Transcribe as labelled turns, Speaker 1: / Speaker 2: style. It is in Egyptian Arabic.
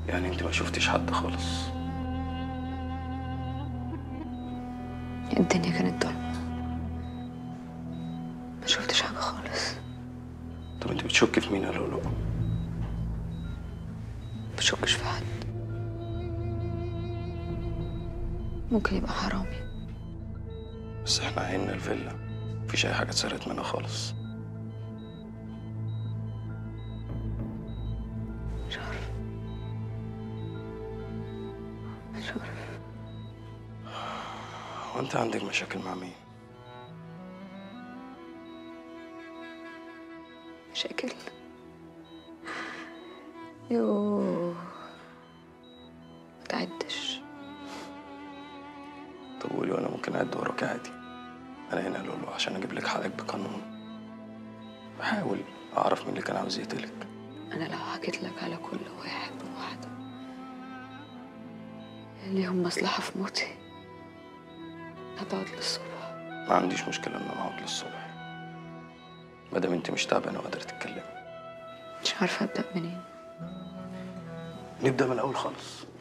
Speaker 1: يعني انت ما شفتيش حد خالص
Speaker 2: الدنيا كانت ضلمة ما شفتش حاجة خالص
Speaker 1: طب انت بتشكي في مين يا لولو
Speaker 2: بشكش في حد ممكن يبقى حرامي
Speaker 1: بس احنا عيننا الفيلا مفيش اي حاجه اتسرقت منها خالص
Speaker 2: مش عارفة مش عارفة
Speaker 1: هو انت عندك مشاكل مع مين
Speaker 2: مشاكل يوه ما تعدش
Speaker 1: طب قولي وانا ممكن اعد وراك عادي انا هنا يا لولو عشان اجيب لك حقك بقانون بحاول اعرف مين اللي كان عاوز يقتلك
Speaker 2: أنا لو حكيت لك على كل واحد وواحدة ليهم مصلحة في موتي هتقعد للصبح
Speaker 1: ما عنديش مشكله ان انا اقعد للصبح ما دام انت مش تعبانه وقادره تتكلمي
Speaker 2: مش عارفة أبدأ منين
Speaker 1: نبدا من الاول خالص